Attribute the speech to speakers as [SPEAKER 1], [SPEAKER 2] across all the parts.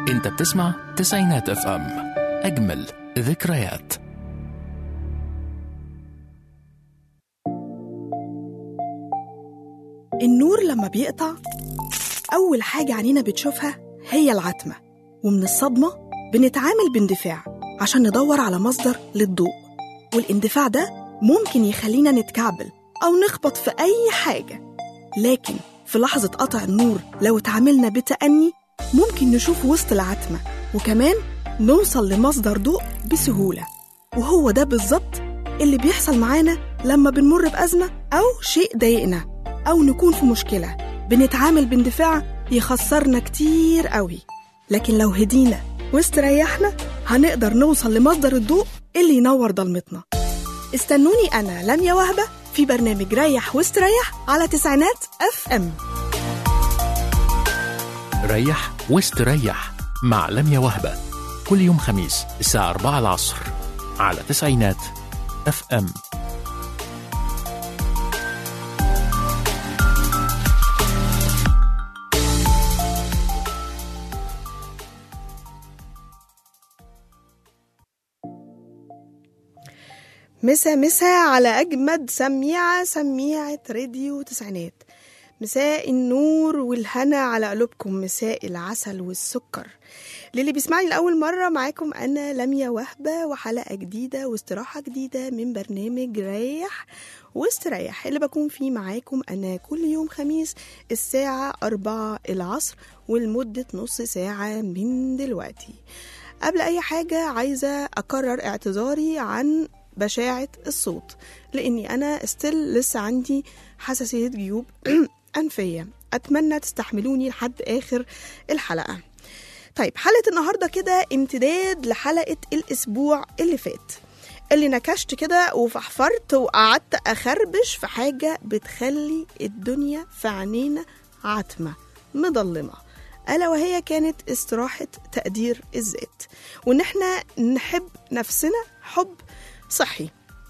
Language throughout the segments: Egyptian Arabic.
[SPEAKER 1] انت بتسمع تسعينات اف ام اجمل ذكريات
[SPEAKER 2] النور لما بيقطع أول حاجة عينينا بتشوفها هي العتمة ومن الصدمة بنتعامل باندفاع عشان ندور على مصدر للضوء والاندفاع ده ممكن يخلينا نتكعبل أو نخبط في أي حاجة لكن في لحظة قطع النور لو اتعاملنا بتأني ممكن نشوف وسط العتمة وكمان نوصل لمصدر ضوء بسهولة وهو ده بالظبط اللي بيحصل معانا لما بنمر بأزمة أو شيء ضايقنا أو نكون في مشكلة بنتعامل باندفاع يخسرنا كتير قوي لكن لو هدينا واستريحنا هنقدر نوصل لمصدر الضوء اللي ينور ضلمتنا استنوني أنا لميا وهبة في برنامج ريح واستريح على تسعينات اف ام
[SPEAKER 1] ريح واستريح مع لميا وهبة كل يوم خميس الساعة 4 العصر على تسعينات اف ام
[SPEAKER 2] مسا مسا على أجمد سميعة سميعة راديو تسعينات مساء النور والهنا على قلوبكم مساء العسل والسكر للي بيسمعني لأول مرة معاكم أنا لميا وهبة وحلقة جديدة واستراحة جديدة من برنامج ريح واستريح اللي بكون فيه معاكم أنا كل يوم خميس الساعة أربعة العصر ولمدة نص ساعة من دلوقتي قبل أي حاجة عايزة أكرر اعتذاري عن بشاعة الصوت لأني أنا استيل لسه عندي حساسية جيوب أنفية أتمنى تستحملوني لحد آخر الحلقة طيب حلقة النهاردة كده امتداد لحلقة الأسبوع اللي فات اللي نكشت كده وفحفرت وقعدت أخربش في حاجة بتخلي الدنيا في عينينا عتمة مضلمة ألا وهي كانت استراحة تقدير الذات وإن احنا نحب نفسنا حب صحي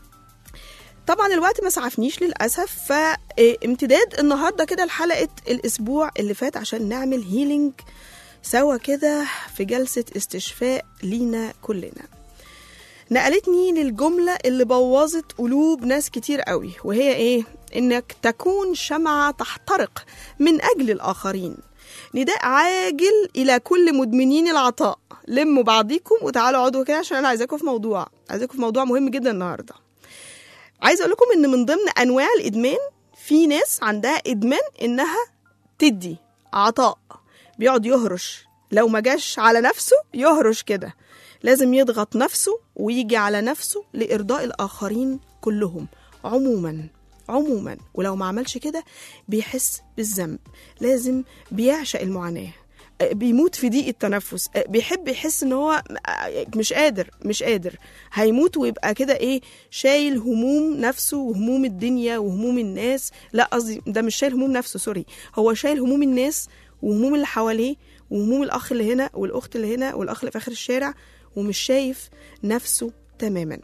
[SPEAKER 2] طبعا الوقت ما سعفنيش للأسف فامتداد النهاردة كده لحلقة الأسبوع اللي فات عشان نعمل هيلينج سوا كده في جلسة استشفاء لينا كلنا نقلتني للجملة اللي بوظت قلوب ناس كتير قوي وهي ايه؟ انك تكون شمعة تحترق من اجل الاخرين نداء عاجل الى كل مدمنين العطاء لموا بعضيكم وتعالوا اقعدوا كده عشان انا عايزاكم في موضوع عايزاكم في موضوع مهم جدا النهارده عايزه اقول لكم ان من ضمن انواع الادمان في ناس عندها ادمان انها تدي عطاء بيقعد يهرش لو ما جاش على نفسه يهرش كده لازم يضغط نفسه ويجي على نفسه لارضاء الاخرين كلهم عموما عموما ولو ما عملش كده بيحس بالذنب لازم بيعشق المعاناه بيموت في ضيق التنفس بيحب يحس ان هو مش قادر مش قادر هيموت ويبقى كده ايه شايل هموم نفسه وهموم الدنيا وهموم الناس لا قصدي ده مش شايل هموم نفسه سوري هو شايل هموم الناس وهموم اللي حواليه وهموم الاخ اللي هنا والاخت اللي هنا والاخ اللي في اخر الشارع ومش شايف نفسه تماما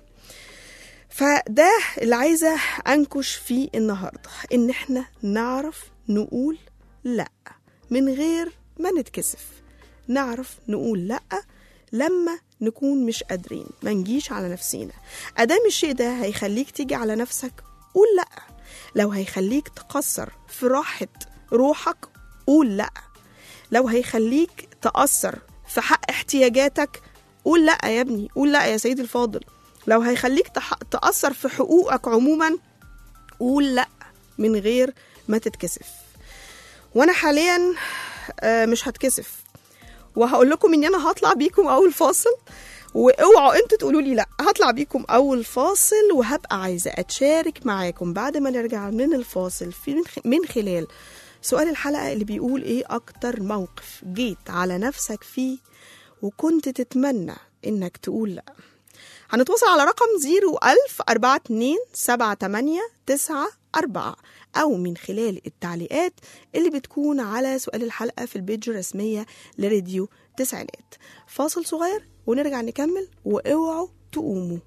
[SPEAKER 2] فده اللي عايزه انكش فيه النهارده ان احنا نعرف نقول لا من غير ما نتكسف نعرف نقول لا لما نكون مش قادرين ما نجيش على نفسينا ادام الشيء ده هيخليك تيجي على نفسك قول لا لو هيخليك تقصر في راحة روحك قول لا لو هيخليك تأثر في حق احتياجاتك قول لا يا ابني قول لا يا سيدي الفاضل لو هيخليك تح... تأثر في حقوقك عموما قول لا من غير ما تتكسف وانا حاليا مش هتكسف وهقول لكم ان انا هطلع بيكم اول فاصل واوعوا انتوا تقولوا لي لا هطلع بيكم اول فاصل وهبقى عايزه اتشارك معاكم بعد ما نرجع من الفاصل في من خلال سؤال الحلقه اللي بيقول ايه اكتر موقف جيت على نفسك فيه وكنت تتمنى انك تقول لا هنتواصل على رقم 01000 42 78 94 أو من خلال التعليقات اللي بتكون على سؤال الحلقة في البيج الرسمية لراديو تسعينات فاصل صغير ونرجع نكمل واوعوا تقوموا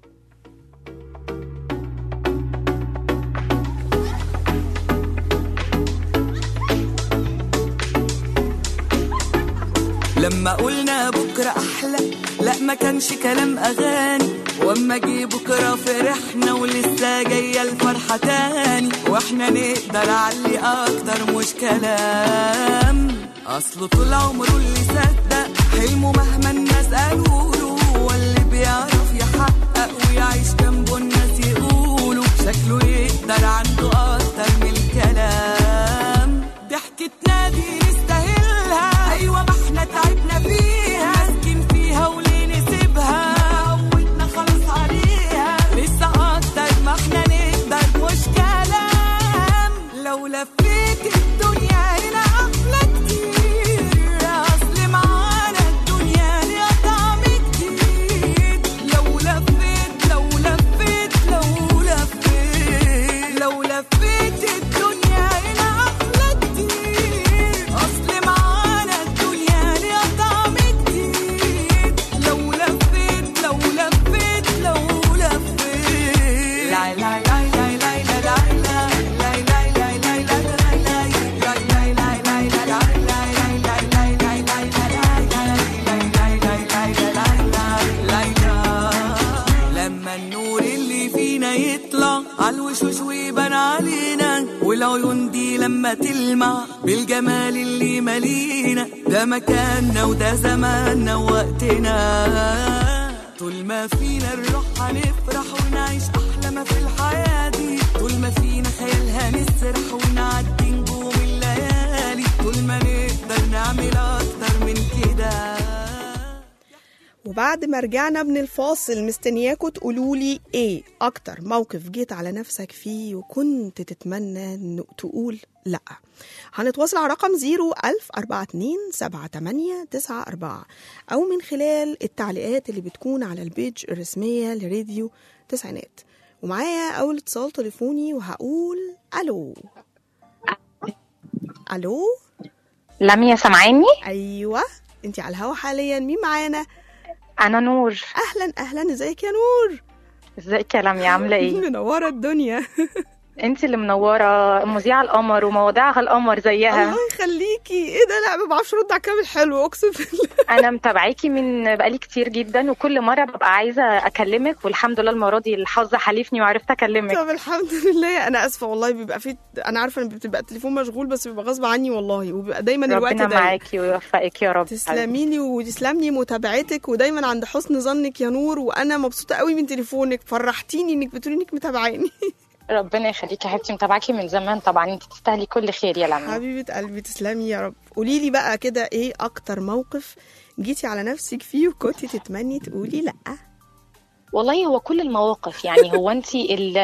[SPEAKER 3] لما قلنا بكرة أحلى لا ما كانش كلام أغاني واما جه بكرة فرحنا ولسه جاية الفرحة تاني واحنا نقدر علي أكتر مش كلام أصله طول عمره اللي صدق حلمه مهما الناس قالوله هو اللي بيعرف يحقق ويعيش جنبه الناس يقولوا شكله يقدر عنده أكتر من الكلام ضحكتنا دي نستاهلها أيوة ما احنا تعبنا فيها ماسكين فيها وليه نسيبها عودنا خلاص عليها لسه أكتر ما احنا نقدر مش كلام لو لفيت الدنيا هنا أحلى كتير أصل معانا الدنيا ليها طعم جديد لو لفيت لو لفيت لو لفيت لو لفيت الدنيا هنا أحلى كتير أصل معانا الدنيا ليها طعم جديد لو لفيت لو لفيت لو لفيت لا لا لا لا لا لا لا لا لما النور اللي فينا يطلع عالوشوش ويبان علينا والعيون دي لما تلمع بالجمال اللي مالينا ده مكاننا وده زماننا ووقتنا طول ما فينا الروح هنفرح ونعيش احلى ما في الحياه دي طول ما فينا خيال هنسرح ونعدي نجوم الليالي طول ما نقدر نعمل اكتر من كده
[SPEAKER 2] وبعد ما رجعنا من الفاصل مستنياكوا تقولوا لي ايه اكتر موقف جيت على نفسك فيه وكنت تتمنى انه تقول لا هنتواصل على رقم 010427894 او من خلال التعليقات اللي بتكون على البيج الرسمية لراديو تسعينات ومعايا اول اتصال تليفوني وهقول الو الو
[SPEAKER 4] لميا سامعاني
[SPEAKER 2] ايوه انت على الهوا حاليا مين معانا
[SPEAKER 4] انا نور
[SPEAKER 2] اهلا اهلا ازيك يا نور
[SPEAKER 4] ازيك يا لميا عامله ايه
[SPEAKER 2] منوره الدنيا
[SPEAKER 4] انت اللي منوره مذيعه القمر ومواضيعها القمر زيها
[SPEAKER 2] الله يخليكي ايه ده لا ما بعرفش ارد على الكلام الحلو اقسم بالله
[SPEAKER 4] انا متابعاكي من بقالي كتير جدا وكل مره ببقى عايزه اكلمك والحمد لله المره دي الحظ حالفني وعرفت اكلمك
[SPEAKER 2] طب الحمد لله انا اسفه والله بيبقى في انا عارفه ان بتبقى التليفون مشغول بس بيبقى غصب عني والله وبيبقى دايما الوقت
[SPEAKER 4] ربنا
[SPEAKER 2] ضيق
[SPEAKER 4] معاكي ويوفقك يا رب
[SPEAKER 2] تسلمي لي وتسلم لي متابعتك ودايما عند حسن ظنك يا نور وانا مبسوطه قوي من تليفونك فرحتيني انك بتقولي انك متابعاني
[SPEAKER 4] ربنا يخليكي يا حبيبتي متابعاكي من زمان طبعا انت تستاهلي كل خير يا لميا
[SPEAKER 2] حبيبه قلبي تسلمي يا رب قولي لي بقى كده ايه اكتر موقف جيتي على نفسك فيه وكنتي تتمني تقولي لا
[SPEAKER 4] والله هو كل المواقف يعني هو انت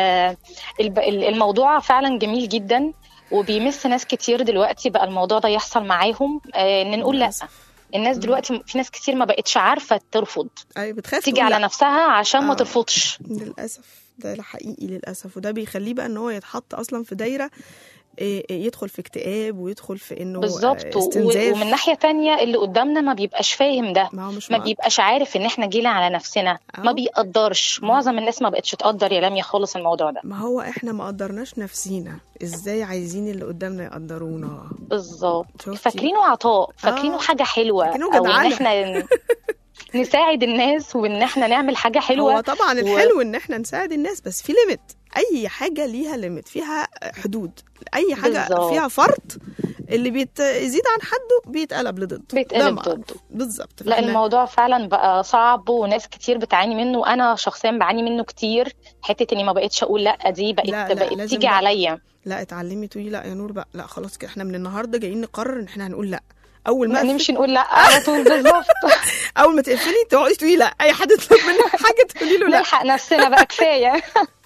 [SPEAKER 4] الموضوع فعلا جميل جدا وبيمس ناس كتير دلوقتي بقى الموضوع ده يحصل معاهم آه، ان نقول لا
[SPEAKER 2] للأسف.
[SPEAKER 4] الناس دلوقتي في ناس كتير ما بقتش عارفه ترفض
[SPEAKER 2] ايوه بتخاف
[SPEAKER 4] تيجي
[SPEAKER 2] تقول
[SPEAKER 4] على
[SPEAKER 2] لأ.
[SPEAKER 4] نفسها عشان
[SPEAKER 2] آه.
[SPEAKER 4] ما ترفضش
[SPEAKER 2] للاسف ده حقيقي للاسف وده بيخليه بقى ان هو يتحط اصلا في دايره إيه، إيه، يدخل في اكتئاب ويدخل في انه
[SPEAKER 4] بالظبط
[SPEAKER 2] آه،
[SPEAKER 4] و-
[SPEAKER 2] استنزاف
[SPEAKER 4] ومن ناحيه تانية اللي قدامنا ما بيبقاش فاهم ده
[SPEAKER 2] ما هو مش
[SPEAKER 4] ما
[SPEAKER 2] مقدر.
[SPEAKER 4] بيبقاش عارف ان احنا جينا على نفسنا ما
[SPEAKER 2] آه.
[SPEAKER 4] بيقدرش معظم الناس ما بقتش تقدر يا لميا خالص الموضوع ده
[SPEAKER 2] ما هو احنا ما قدرناش نفسينا ازاي عايزين اللي قدامنا يقدرونا
[SPEAKER 4] بالظبط
[SPEAKER 2] شفتي؟
[SPEAKER 4] فاكرينه عطاء فاكرينه
[SPEAKER 2] آه.
[SPEAKER 4] حاجه حلوه
[SPEAKER 2] فاكرينه
[SPEAKER 4] او ان
[SPEAKER 2] جدعنة.
[SPEAKER 4] احنا نساعد الناس وان احنا نعمل حاجه حلوه
[SPEAKER 2] هو طبعا
[SPEAKER 4] و-
[SPEAKER 2] الحلو ان احنا نساعد الناس بس في ليميت اي حاجه ليها ليميت فيها حدود اي حاجه
[SPEAKER 4] بالظبط.
[SPEAKER 2] فيها فرط اللي بيزيد عن حده بيتقلب لضده
[SPEAKER 4] بيتقلب
[SPEAKER 2] ده معروف.
[SPEAKER 4] ضده.
[SPEAKER 2] بالظبط
[SPEAKER 4] لا
[SPEAKER 2] فإحنا-
[SPEAKER 4] الموضوع فعلا بقى صعب وناس كتير بتعاني منه وانا شخصيا بعاني منه كتير حته اني ما بقتش اقول لا دي بقت
[SPEAKER 2] لا، لا،
[SPEAKER 4] بقت
[SPEAKER 2] لازم
[SPEAKER 4] تيجي
[SPEAKER 2] بقى.
[SPEAKER 4] عليا
[SPEAKER 2] لا اتعلمي تقولي لا يا نور بقى لا خلاص كده احنا من النهارده جايين نقرر ان احنا هنقول لا اول ما
[SPEAKER 4] نمشي نقول لا على طول بالظبط
[SPEAKER 2] اول ما تقفلي تقعدي تقولي لا اي حد يطلب منك حاجه تقولي له لا
[SPEAKER 4] نلحق نفسنا بقى كفايه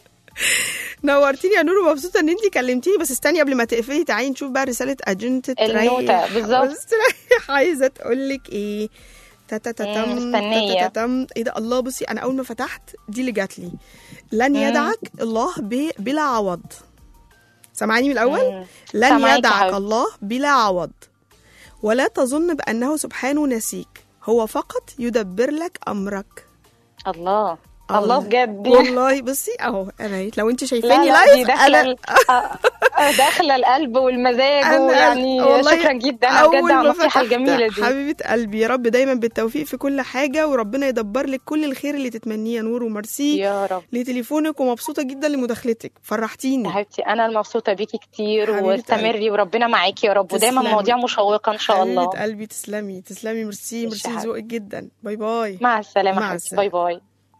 [SPEAKER 2] نورتيني يا نور ومبسوطه ان انت كلمتيني بس استني قبل ما تقفلي تعالي نشوف بقى رساله اجنت
[SPEAKER 4] النوتة، بالظبط.
[SPEAKER 2] بس تريح عايزه تقول لك ايه تتتتم
[SPEAKER 4] مم، مستنية.
[SPEAKER 2] تتتتم ايه ده الله بصي انا اول ما فتحت دي اللي جات لي لن يدعك الله ب... بلا عوض سامعاني من الاول
[SPEAKER 4] مم.
[SPEAKER 2] لن
[SPEAKER 4] سامعاكي يا
[SPEAKER 2] يدعك
[SPEAKER 4] حبيبتي.
[SPEAKER 2] الله بلا عوض ولا تظن بانه سبحانه نسيك هو فقط يدبر لك امرك
[SPEAKER 4] الله الله بجد
[SPEAKER 2] والله بصي اهو انا لو انت
[SPEAKER 4] لا
[SPEAKER 2] شايفاني
[SPEAKER 4] لا دي
[SPEAKER 2] لايف
[SPEAKER 4] داخله
[SPEAKER 2] انا
[SPEAKER 4] ال- آه، آه، داخله القلب والمزاج
[SPEAKER 2] أنا
[SPEAKER 4] ويعني
[SPEAKER 2] والله
[SPEAKER 4] شكرا جدا أنا بجد
[SPEAKER 2] أول
[SPEAKER 4] على
[SPEAKER 2] ما
[SPEAKER 4] النصيحه
[SPEAKER 2] فتحت
[SPEAKER 4] الجميله دي
[SPEAKER 2] حبيبة قلبي يا رب دايما بالتوفيق في كل حاجة وربنا يدبر لك كل الخير اللي تتمنيه يا نور وميرسي
[SPEAKER 4] يا رب
[SPEAKER 2] لتليفونك ومبسوطة جدا لمداخلتك
[SPEAKER 4] يا
[SPEAKER 2] فرحتيني
[SPEAKER 4] حبيبتي انا المبسوطه بيكي كتير
[SPEAKER 2] حبيبة
[SPEAKER 4] واستمري وربنا معاكي يا رب ودايما
[SPEAKER 2] تسلمي.
[SPEAKER 4] مواضيع مشوقه ان شاء الله
[SPEAKER 2] حبيبة قلبي تسلمي تسلمي ميرسي
[SPEAKER 4] ماشي يا
[SPEAKER 2] ميرسي
[SPEAKER 4] حبيبي.
[SPEAKER 2] ذوقك جدا باي باي
[SPEAKER 4] مع السلامه
[SPEAKER 2] مع
[SPEAKER 4] حبيبتي
[SPEAKER 2] السلامة.
[SPEAKER 4] باي باي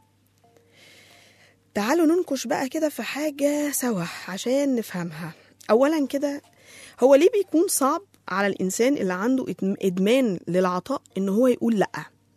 [SPEAKER 2] تعالوا ننكش بقى كده في حاجة سوا عشان نفهمها أولا كده هو ليه بيكون صعب على الإنسان اللي عنده إدم- إدمان للعطاء إن هو يقول لأ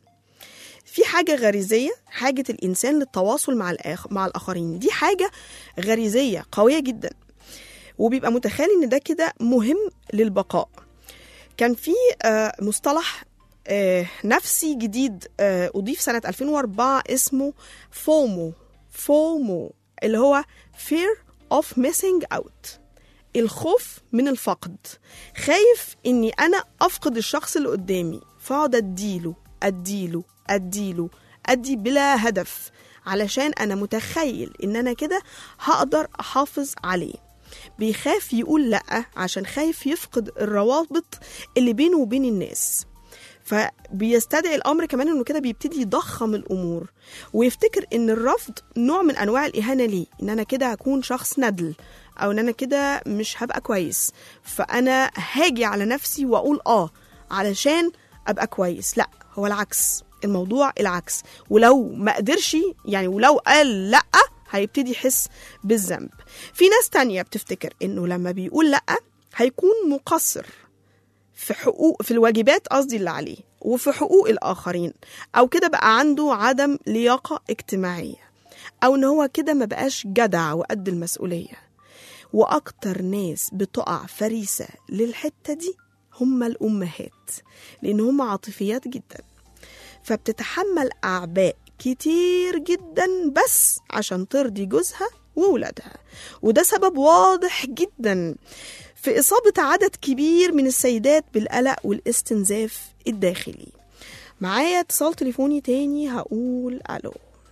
[SPEAKER 2] في حاجة غريزية حاجة الإنسان للتواصل مع الآخ... مع الآخرين دي حاجة غريزية قوية جدا وبيبقى متخيل إن ده كده مهم للبقاء كان في آه، مصطلح آه، نفسي جديد آه، أضيف سنة 2004 اسمه فومو فومو اللي هو fear of missing out الخوف من الفقد خايف اني انا افقد الشخص اللي قدامي فاقعد اديله اديله اديله ادي بلا هدف علشان انا متخيل ان انا كده هقدر احافظ عليه بيخاف يقول لا عشان خايف يفقد الروابط اللي بينه وبين الناس فبيستدعي الامر كمان انه كده بيبتدي يضخم الامور ويفتكر ان الرفض نوع من انواع الاهانه ليه ان انا كده هكون شخص ندل او ان انا كده مش هبقى كويس فانا هاجي على نفسي واقول اه علشان ابقى كويس لا هو العكس الموضوع العكس ولو ما قدرش يعني ولو قال لا هيبتدي يحس بالذنب في ناس تانية بتفتكر انه لما بيقول لا هيكون مقصر في حقوق في الواجبات قصدي اللي عليه وفي حقوق الآخرين أو كده بقى عنده عدم لياقة اجتماعية أو إن هو كده ما بقاش جدع وقد المسؤولية وأكتر ناس بتقع فريسة للحتة دي هم الأمهات لأن هم عاطفيات جدا فبتتحمل أعباء كتير جدا بس عشان ترضي جوزها وولادها وده سبب واضح جدا في إصابة عدد كبير من السيدات بالقلق والاستنزاف الداخلي معايا اتصال تليفوني تاني هقول ألو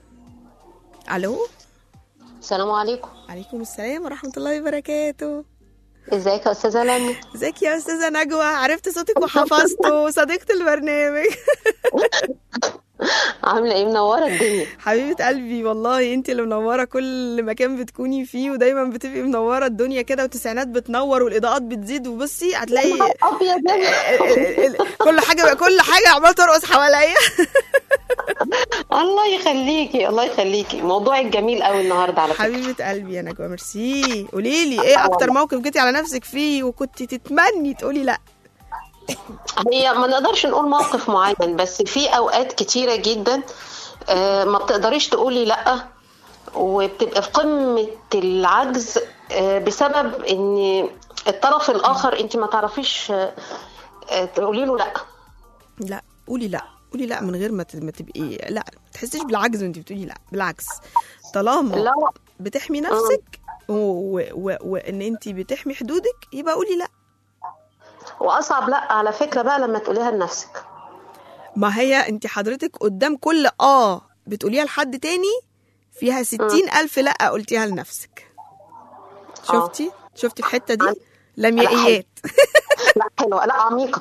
[SPEAKER 2] ألو
[SPEAKER 5] السلام عليكم
[SPEAKER 2] عليكم السلام ورحمة الله وبركاته
[SPEAKER 5] ازيك يا استاذه لمي
[SPEAKER 2] ازيك يا أستاذة نجوى عرفت صوتك وحفظته صديقة البرنامج
[SPEAKER 5] عامله ايه منوره الدنيا
[SPEAKER 2] حبيبة قلبي والله انت اللي منورة كل مكان بتكوني فيه ودايما بتبقي منورة الدنيا كده والتسعينات بتنور والإضاءات بتزيد وبصي هتلاقي
[SPEAKER 5] ابيض
[SPEAKER 2] ال- ال- ال- كل حاجة كل حاجة عمالة ترقص حواليا
[SPEAKER 5] الله يخليكي الله يخليكي موضوعك جميل قوي النهارده على فكره
[SPEAKER 2] حبيبة قلبي يا نجوى ميرسي قولي لي ايه اكتر موقف جيتي على نفسك فيه وكنت تتمني تقولي لا
[SPEAKER 5] هي ما نقدرش نقول موقف معين بس في اوقات كتيره جدا آه، ما بتقدريش تقولي لا وبتبقى في قمه العجز آه، بسبب ان الطرف الاخر انت ما تعرفيش آه، آه، تقولي له لا
[SPEAKER 2] لا قولي لا قولي لا من غير ما ت- ما تبقي لا ما تحسيش بالعجز وانت بتقولي لا بالعكس طالما
[SPEAKER 5] لا
[SPEAKER 2] بتحمي نفسك و- و- و- وان انت بتحمي حدودك يبقى قولي لا
[SPEAKER 5] واصعب لا على فكره بقى لما تقوليها لنفسك
[SPEAKER 2] ما هي انت حضرتك قدام كل اه بتقوليها لحد تاني فيها ستين ألف لا قلتيها لنفسك
[SPEAKER 5] آه.
[SPEAKER 2] شفتي شفتي الحتة دي
[SPEAKER 5] عن-
[SPEAKER 2] لميائيات
[SPEAKER 5] لا حلوه لا عميقه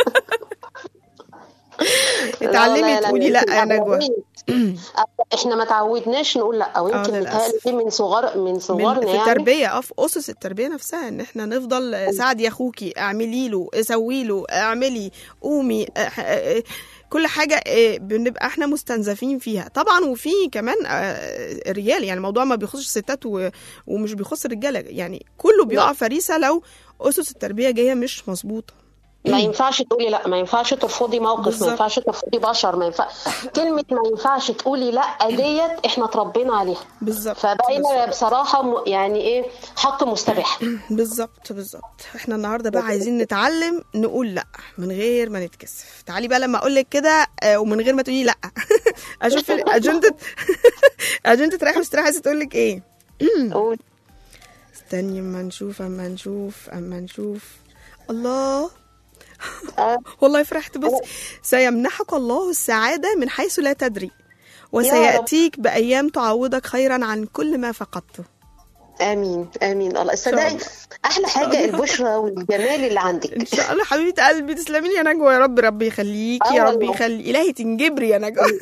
[SPEAKER 2] اتعلمي تقولي لا يا نجوى
[SPEAKER 5] احنا ما تعودناش نقول لا او
[SPEAKER 2] آه،
[SPEAKER 5] يمكن
[SPEAKER 2] للأسف.
[SPEAKER 5] متهيألي دي من صغر من
[SPEAKER 2] من
[SPEAKER 5] صغرنا
[SPEAKER 2] في
[SPEAKER 5] يعني
[SPEAKER 2] التربيه اه في اسس التربيه نفسها ان احنا نفضل ساعدي اخوكي اعملي له سوي له اعملي قومي آه، آه، كل حاجه آه، بنبقى احنا مستنزفين فيها طبعا وفي كمان آه، رجال يعني الموضوع ما بيخصش ستات و- ومش بيخص الرجاله يعني كله بيقع
[SPEAKER 5] لا.
[SPEAKER 2] فريسه لو اسس التربيه جايه مش مظبوطه
[SPEAKER 5] ما ينفعش تقولي لا ما ينفعش ترفضي موقف
[SPEAKER 2] بالظبط.
[SPEAKER 5] ما ينفعش ترفضي بشر ما ينفع كلمة ما ينفعش تقولي لا ديت احنا اتربينا عليها
[SPEAKER 2] بالظبط
[SPEAKER 5] فبقينا بصراحة م- يعني ايه حق مستباح
[SPEAKER 2] بالظبط بالظبط احنا النهارده بقى عايزين نتعلم نقول لا من غير ما نتكسف تعالي بقى لما اقول لك كده آه، ومن غير ما تقولي لا اشوف اجنده اجنده رايحه مستريحه عايزه تقول لك ايه
[SPEAKER 5] قول.
[SPEAKER 2] استني اما نشوف اما نشوف اما نشوف الله
[SPEAKER 5] آه.
[SPEAKER 2] والله فرحت بس سيمنحك الله السعادة من حيث لا تدري وسيأتيك بأيام تعوضك خيرا عن كل ما فقدته
[SPEAKER 5] امين امين الله
[SPEAKER 2] شاء
[SPEAKER 5] صدقي
[SPEAKER 2] الله.
[SPEAKER 5] احلى حاجه البشرى والجمال اللي عندك
[SPEAKER 2] ان شاء الله حبيبه قلبي تسلمي لي يا نجوى يا رب ربي يخليكي
[SPEAKER 5] آه
[SPEAKER 2] يا رب
[SPEAKER 5] والله.
[SPEAKER 2] يخلي الهي تنجبري يا نجوى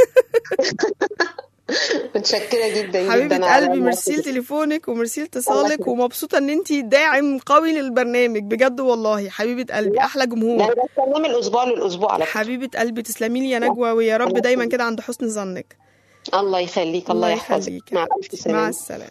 [SPEAKER 5] متشكره جدا جدا
[SPEAKER 2] حبيبه
[SPEAKER 5] على
[SPEAKER 2] قلبي
[SPEAKER 5] الموقف
[SPEAKER 2] ميرسي
[SPEAKER 5] ده.
[SPEAKER 2] تليفونك وميرسي
[SPEAKER 5] الله
[SPEAKER 2] اتصالك
[SPEAKER 5] يخليك.
[SPEAKER 2] ومبسوطه ان انت داعم قوي للبرنامج بجد والله حبيبه قلبي احلى
[SPEAKER 5] لا
[SPEAKER 2] جمهور
[SPEAKER 5] انا بستناه من الاسبوع للاسبوع على فكره
[SPEAKER 2] حبيبه قلبي تسلمي لي يا نجوى ويا رب
[SPEAKER 5] الله
[SPEAKER 2] دايما
[SPEAKER 5] يخليك.
[SPEAKER 2] كده عند حسن ظنك
[SPEAKER 5] الله يخليك الله يحفظك مع الف
[SPEAKER 2] مع
[SPEAKER 5] سلامه
[SPEAKER 2] السلامه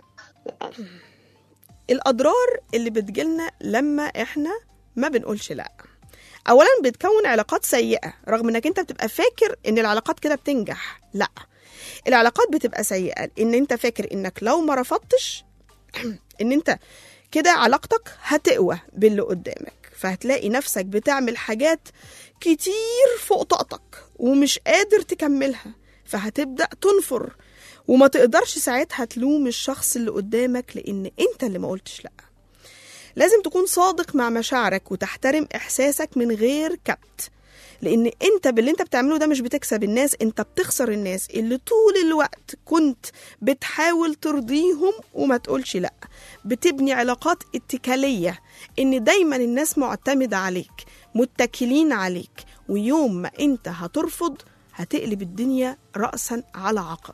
[SPEAKER 2] الاضرار اللي بتجيلنا لما احنا ما بنقولش لا اولا بتكون علاقات سيئه رغم انك انت بتبقى فاكر ان العلاقات كده بتنجح لا العلاقات بتبقى سيئه ان انت فاكر انك لو ما رفضتش ان انت كده علاقتك هتقوى باللي قدامك فهتلاقي نفسك بتعمل حاجات كتير فوق طاقتك ومش قادر تكملها فهتبدأ تنفر وما تقدرش ساعتها تلوم الشخص اللي قدامك لأن أنت اللي ما قلتش لأ لازم تكون صادق مع مشاعرك وتحترم إحساسك من غير كبت لأن أنت باللي أنت بتعمله ده مش بتكسب الناس أنت بتخسر الناس اللي طول الوقت كنت بتحاول ترضيهم وما تقولش لأ بتبني علاقات اتكالية إن دايما الناس معتمدة عليك متكلين عليك ويوم ما أنت هترفض هتقلب الدنيا رأسا على عقب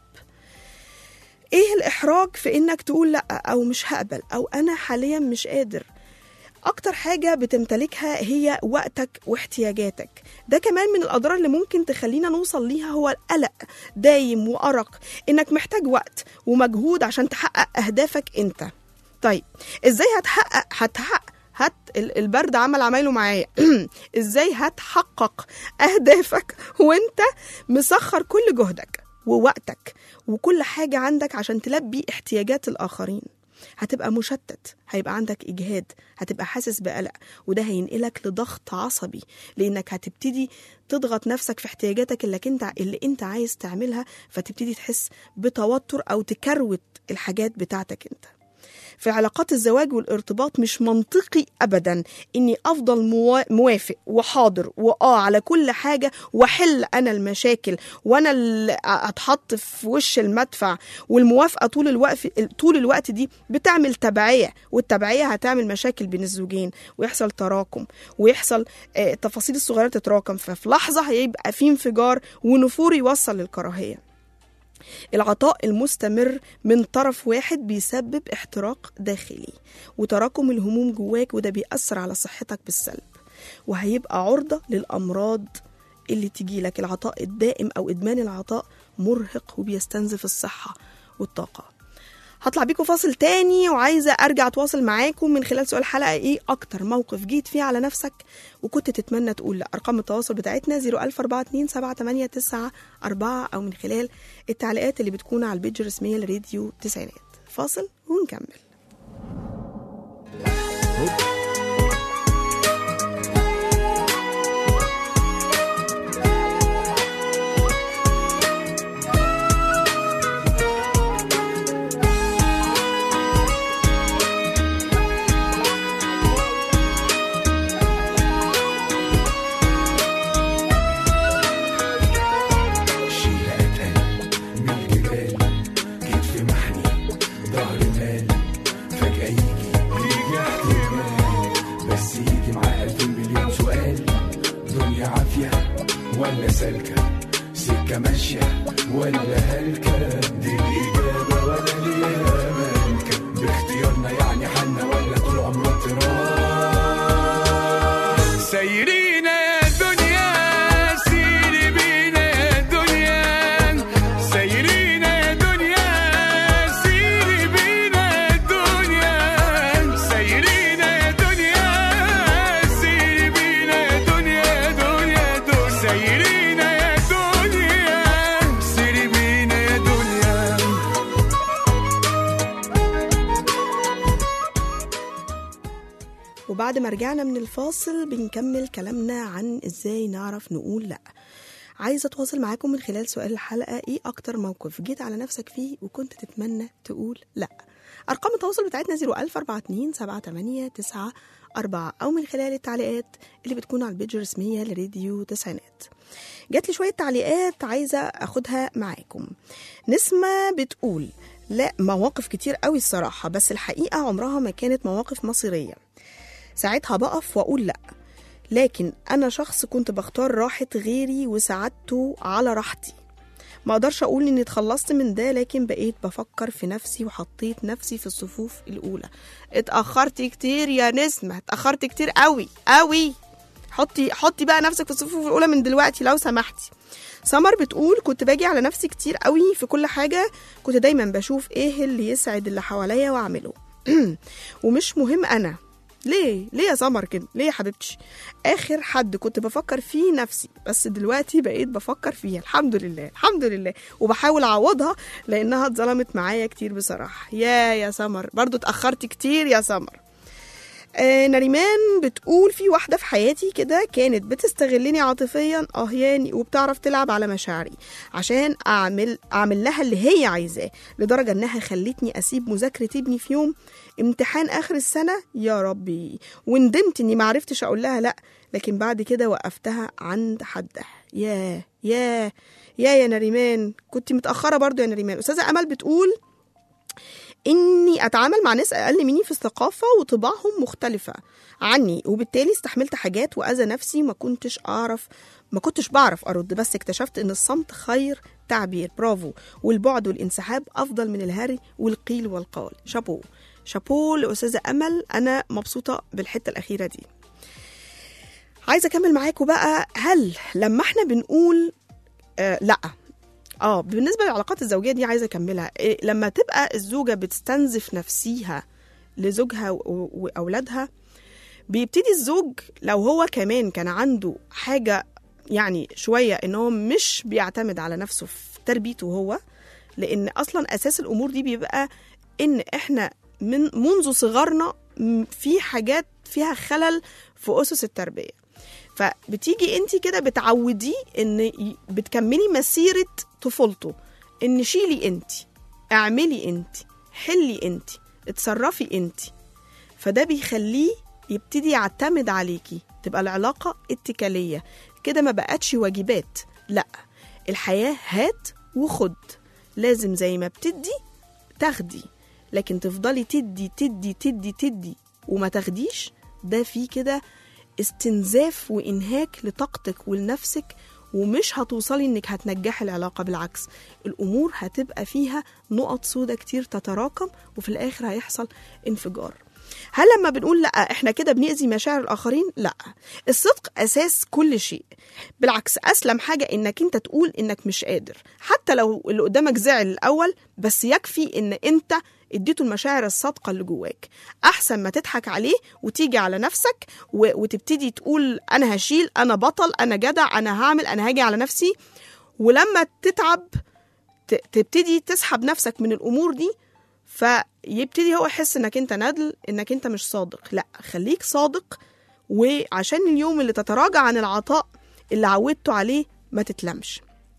[SPEAKER 2] ايه الاحراج في انك تقول لا او مش هقبل او انا حاليا مش قادر اكتر حاجه بتمتلكها هي وقتك واحتياجاتك ده كمان من الاضرار اللي ممكن تخلينا نوصل ليها هو القلق دايم وارق انك محتاج وقت ومجهود عشان تحقق اهدافك انت طيب ازاي هتحقق هتحقق هت ال- البرد عمل عمايله معايا ازاي هتحقق اهدافك وانت مسخر كل جهدك ووقتك وكل حاجة عندك عشان تلبي احتياجات الآخرين هتبقى مشتت هيبقى عندك إجهاد هتبقى حاسس بقلق وده هينقلك لضغط عصبي لأنك هتبتدي تضغط نفسك في احتياجاتك اللي انت اللي انت عايز تعملها فتبتدي تحس بتوتر أو تكروت الحاجات بتاعتك انت في علاقات الزواج والارتباط مش منطقي ابدا اني افضل موا- موافق وحاضر واه على كل حاجه واحل انا المشاكل وانا اللي اتحط في وش المدفع والموافقه طول الوقت طول الوقت دي بتعمل تبعيه والتبعيه هتعمل مشاكل بين الزوجين ويحصل تراكم ويحصل آه، التفاصيل الصغيره تتراكم ففي لحظه هيبقى في انفجار ونفور يوصل للكراهيه العطاء المستمر من طرف واحد بيسبب احتراق داخلي وتراكم الهموم جواك وده بيأثر على صحتك بالسلب وهيبقى عرضة للأمراض اللي تيجي لك العطاء الدائم أو إدمان العطاء مرهق وبيستنزف الصحة والطاقة هطلع بيكم فاصل تاني وعايزة أرجع أتواصل معاكم من خلال سؤال الحلقة إيه أكتر موقف جيت فيه على نفسك وكنت تتمنى تقول لا أرقام التواصل بتاعتنا 014278894 أو من خلال التعليقات اللي بتكون على البيج الرسمية لراديو تسعينات فاصل ونكمل
[SPEAKER 6] شيلة أتقل من الجبال كتف محني ظهر مال فجأة يجي يجي احتمال بس يجي معاه ألف مليون سؤال دنيا عافية ولا سالكة سكة ماشية ولا هلكة دي الإجابة ولا ليها مالكة باختيارنا يعني حالنا ولا طول عمرنا اضطراب سايرين يا دنيا سيري بينا يا دنيا سايرين يا دنيا سيري بينا يا دنيا سايرين يا دنيا سيري بينا يا دنيا دنيا دنيا سايرين يا دنيا سيري بينا يا دنيا
[SPEAKER 2] وبعد ما رجعنا من الفاصل بنكمل كلامنا عن ازاي نعرف نقول لا عايزه اتواصل معاكم من خلال سؤال الحلقه ايه اكتر موقف جيت على نفسك فيه وكنت تتمنى تقول لا أرقام التواصل بتاعتنا 01000 42 78 9 4 أو من خلال التعليقات اللي بتكون على البيج الرسمية لراديو تسعينات جات لي شوية تعليقات عايزة أخدها معاكم نسمة بتقول لا مواقف كتير قوي الصراحة بس الحقيقة عمرها ما كانت مواقف مصيرية ساعتها بقف وأقول لأ لكن أنا شخص كنت بختار راحة غيري وسعادته على راحتي ما اقدرش اقول اني اتخلصت من ده لكن بقيت بفكر في نفسي وحطيت نفسي في الصفوف الاولى اتاخرت كتير يا نسمه اتاخرت كتير قوي قوي حطي حطي بقى نفسك في الصفوف الاولى من دلوقتي لو سمحتي سمر بتقول كنت باجي على نفسي كتير قوي في كل حاجه كنت دايما بشوف ايه اللي يسعد اللي حواليا واعمله ومش مهم انا ليه ليه يا سمر كده ليه يا حبيبتي اخر حد كنت بفكر فيه نفسي بس دلوقتي بقيت بفكر فيها الحمد لله الحمد لله وبحاول اعوضها لانها اتظلمت معايا كتير بصراحه يا يا سمر برضو اتاخرت كتير يا سمر آه نريمان بتقول في واحدة في حياتي كده كانت بتستغلني عاطفيا اهياني وبتعرف تلعب على مشاعري عشان اعمل اعمل لها اللي هي عايزاه لدرجة انها خلتني اسيب مذاكرة ابني في يوم امتحان اخر السنة يا ربي وندمت اني معرفتش اقول لها لا لكن بعد كده وقفتها عند حدها يا يا يا يا نريمان كنت متأخرة برضو يا نريمان أستاذة أمل بتقول اني اتعامل مع ناس اقل مني في الثقافه وطباعهم مختلفه عني وبالتالي استحملت حاجات واذى نفسي ما كنتش اعرف ما كنتش بعرف ارد بس اكتشفت ان الصمت خير تعبير برافو والبعد والانسحاب افضل من الهري والقيل والقال شابو شابو لاستاذه امل انا مبسوطه بالحته الاخيره دي عايزه اكمل معاكم بقى هل لما احنا بنقول آه لا اه بالنسبه للعلاقات الزوجيه دي عايزه اكملها إيه لما تبقى الزوجه بتستنزف نفسيها لزوجها و- و- واولادها بيبتدي الزوج لو هو كمان كان عنده حاجه يعني شويه ان هو مش بيعتمد على نفسه في تربيته هو لان اصلا اساس الامور دي بيبقى ان احنا من منذ صغرنا م- في حاجات فيها خلل في اسس التربيه فبتيجي انت كده بتعوديه ان ي- بتكملي مسيره طفولته ان شيلي انت اعملي انت حلي انت اتصرفي انت فده بيخليه يبتدي يعتمد عليكي تبقى العلاقه اتكاليه كده ما بقتش واجبات لا الحياه هات وخد لازم زي ما بتدي تاخدي لكن تفضلي تدي تدي تدي تدي وما تاخديش ده فيه كده استنزاف وانهاك لطاقتك ولنفسك ومش هتوصلي انك هتنجحي العلاقه بالعكس الامور هتبقى فيها نقط سودة كتير تتراكم وفي الاخر هيحصل انفجار هل لما بنقول لا احنا كده بنأذي مشاعر الاخرين لا الصدق اساس كل شيء بالعكس اسلم حاجه انك انت تقول انك مش قادر حتى لو اللي قدامك زعل الاول بس يكفي ان انت اديته المشاعر الصادقه اللي جواك احسن ما تضحك عليه وتيجي على نفسك و- وتبتدي تقول انا هشيل انا بطل انا جدع انا هعمل انا هاجي على نفسي ولما تتعب ت- تبتدي تسحب نفسك من الامور دي فيبتدي هو يحس انك انت ندل انك انت مش صادق لا خليك صادق وعشان اليوم اللي تتراجع عن العطاء اللي عودته عليه ما تتلمش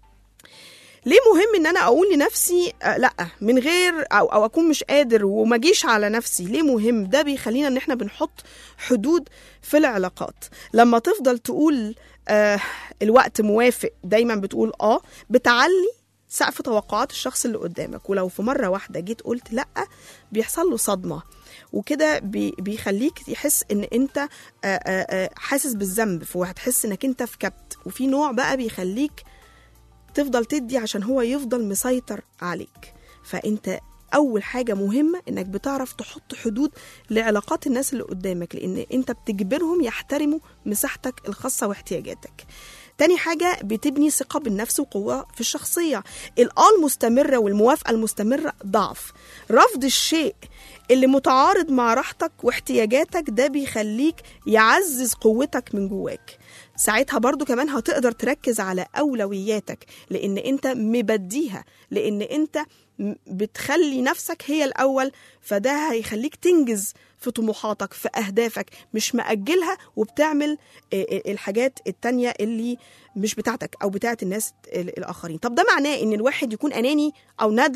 [SPEAKER 2] ليه مهم ان انا اقول لنفسي آه لا من غير او او اكون مش قادر وما اجيش على نفسي ليه مهم ده بيخلينا ان احنا بنحط حدود في العلاقات لما تفضل تقول آه الوقت موافق دايما بتقول اه بتعلي سقف توقعات الشخص اللي قدامك ولو في مره واحده جيت قلت لا بيحصل له صدمه وكده بي بيخليك يحس ان انت آه، آه، آه، حاسس بالذنب وهتحس انك انت في كبت وفي نوع بقى بيخليك تفضل تدي عشان هو يفضل مسيطر عليك فانت اول حاجه مهمه انك بتعرف تحط حدود لعلاقات الناس اللي قدامك لان انت بتجبرهم يحترموا مساحتك الخاصه واحتياجاتك تاني حاجة بتبني ثقة بالنفس وقوة في الشخصية الآه المستمرة والموافقة المستمرة ضعف رفض الشيء اللي متعارض مع راحتك واحتياجاتك ده بيخليك يعزز قوتك من جواك ساعتها برضو كمان هتقدر تركز على أولوياتك لأن أنت مبديها لأن أنت م- بتخلي نفسك هي الأول فده هيخليك تنجز في طموحاتك في أهدافك مش مأجلها وبتعمل آه، آه، الحاجات التانية اللي مش بتاعتك أو بتاعت الناس ال- الآخرين طب ده معناه إن الواحد يكون أناني أو ندل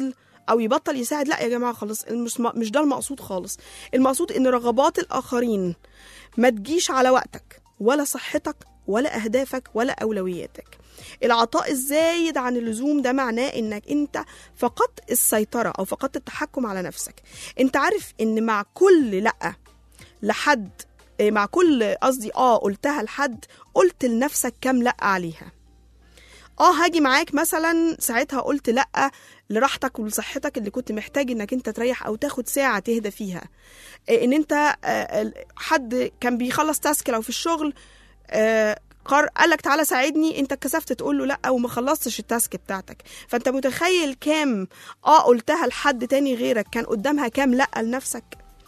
[SPEAKER 2] او يبطل يساعد لا يا جماعه خلاص مش مش ده المقصود خالص المقصود ان رغبات الاخرين ما تجيش على وقتك ولا صحتك ولا اهدافك ولا اولوياتك العطاء الزايد عن اللزوم ده معناه انك انت فقدت السيطره او فقدت التحكم على نفسك انت عارف ان مع كل لا لحد إيه، مع كل قصدي اه قلتها لحد قلت لنفسك كام لا عليها اه هاجي معاك مثلا ساعتها قلت لا لراحتك ولصحتك اللي كنت محتاج انك انت تريح او تاخد ساعه تهدى فيها إيه، ان انت آه، حد كان بيخلص تاسك لو في الشغل آه، قر قال لك تعالى ساعدني انت اتكسفت تقول له لا وما خلصتش التاسك بتاعتك فانت متخيل كام اه قلتها لحد تاني غيرك كان قدامها كام لا لنفسك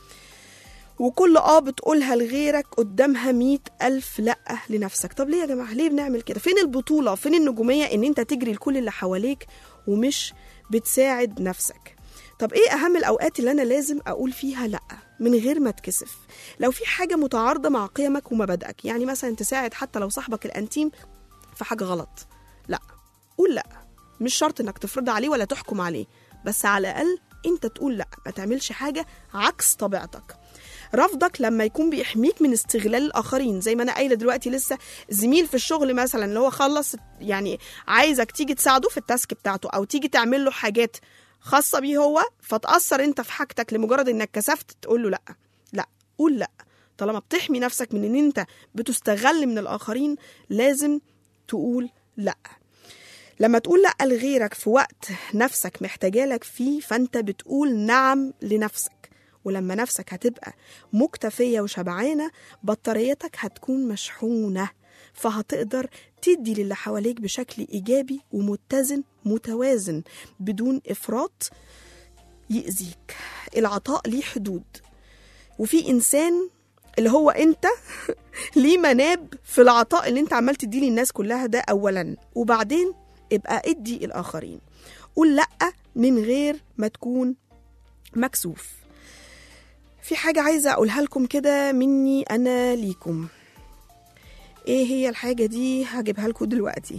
[SPEAKER 2] وكل اه بتقولها لغيرك قدامها مئة ألف لأ لنفسك طب ليه يا جماعة ليه بنعمل كده فين البطولة فين النجومية ان انت تجري لكل اللي حواليك ومش بتساعد نفسك طب ايه اهم الاوقات اللي انا لازم اقول فيها لا من غير ما اتكسف لو في حاجه متعارضه مع قيمك ومبادئك يعني مثلا تساعد حتى لو صاحبك الانتيم في حاجه غلط لا قول لا مش شرط انك تفرض عليه ولا تحكم عليه بس على الاقل انت تقول لا ما تعملش حاجه عكس طبيعتك رفضك لما يكون بيحميك من استغلال الاخرين زي ما انا قايله دلوقتي لسه زميل في الشغل مثلا اللي هو خلص يعني عايزك تيجي تساعده في التاسك بتاعته او تيجي تعمل له حاجات خاصه بيه هو فتاثر انت في حاجتك لمجرد انك كسفت تقول له لا لا قول لا طالما بتحمي نفسك من ان انت بتستغل من الاخرين لازم تقول لا لما تقول لا لغيرك في وقت نفسك محتاجالك فيه فانت بتقول نعم لنفسك ولما نفسك هتبقى مكتفية وشبعانة بطاريتك هتكون مشحونة فهتقدر تدي للي حواليك بشكل إيجابي ومتزن متوازن بدون إفراط يأذيك العطاء ليه حدود وفي إنسان اللي هو أنت ليه مناب في العطاء اللي أنت عمال تديه للناس كلها ده أولا وبعدين ابقى ادي الآخرين قول لأ من غير ما تكون مكسوف في حاجة عايزة أقولها لكم كده مني أنا ليكم إيه هي الحاجة دي هجيبها لكم دلوقتي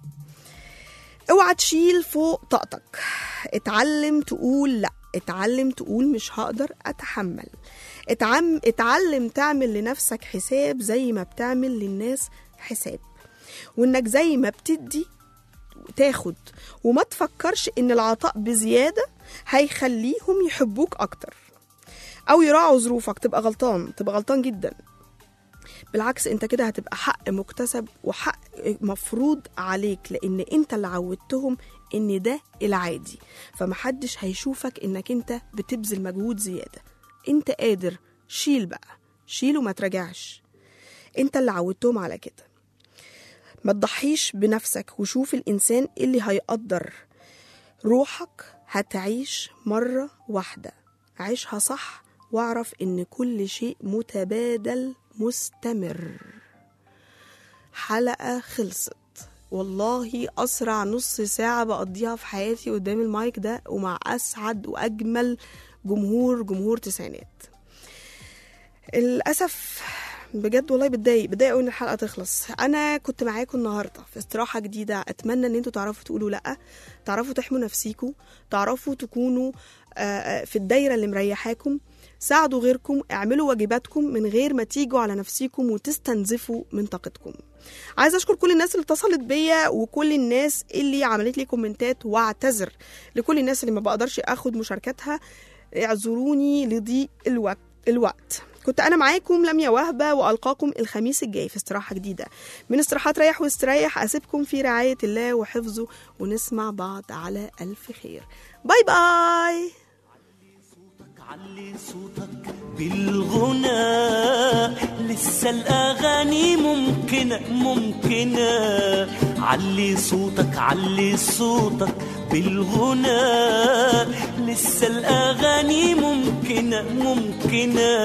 [SPEAKER 2] اوعى تشيل فوق طاقتك اتعلم تقول لا اتعلم تقول مش هقدر اتحمل اتعم اتعلم تعمل لنفسك حساب زي ما بتعمل للناس حساب وانك زي ما بتدي تاخد وما تفكرش ان العطاء بزيادة هيخليهم يحبوك اكتر او يراعوا ظروفك تبقى غلطان تبقى غلطان جدا بالعكس انت كده هتبقى حق مكتسب وحق مفروض عليك لان انت اللي عودتهم ان ده العادي فمحدش هيشوفك انك انت بتبذل مجهود زياده انت قادر شيل بقى شيل وما تراجعش انت اللي عودتهم على كده ما تضحيش بنفسك وشوف الانسان اللي هيقدر روحك هتعيش مره واحده عيشها صح واعرف ان كل شيء متبادل مستمر حلقة خلصت والله أسرع نص ساعة بقضيها في حياتي قدام المايك ده ومع أسعد وأجمل جمهور جمهور تسعينات للأسف بجد والله بتضايق بتضايق قوي ان الحلقه تخلص انا كنت معاكم النهارده في استراحه جديده اتمنى ان انتوا تعرفوا تقولوا لا تعرفوا تحموا نفسيكم تعرفوا تكونوا في الدايره اللي مريحاكم ساعدوا غيركم اعملوا واجباتكم من غير ما تيجوا على نفسيكم وتستنزفوا من طاقتكم عايزه اشكر كل الناس اللي اتصلت بيا وكل الناس اللي عملت لي كومنتات واعتذر لكل الناس اللي ما بقدرش اخد مشاركاتها اعذروني لضيق الوقت الوقت كنت انا معاكم لميا وهبه والقاكم الخميس الجاي في استراحه جديده من استراحات ريح واستريح اسيبكم في رعايه الله وحفظه ونسمع بعض على الف خير باي باي
[SPEAKER 7] علي صوتك بالغنى لسه الأغاني ممكنة ممكنة علي صوتك علي صوتك بالغنى لسه الأغاني ممكنة ممكنة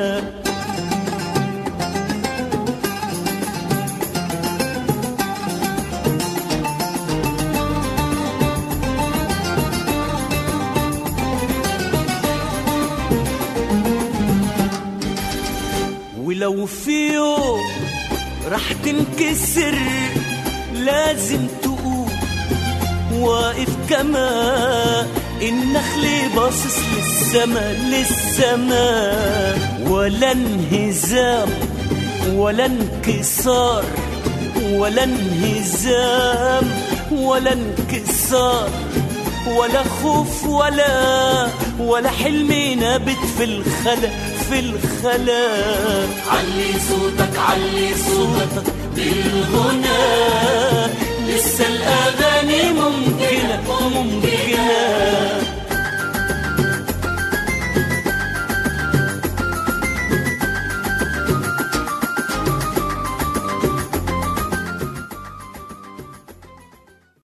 [SPEAKER 7] ولو في يوم راح تنكسر لازم تقوم واقف كما النخل باصص للسما للسما ولا انهزام ولا انكسار ولا انهزام ولا انكسار ولا خوف ولا ولا حلم نابت في الخلا في الخلا علي صوتك علي صوتك بالغنى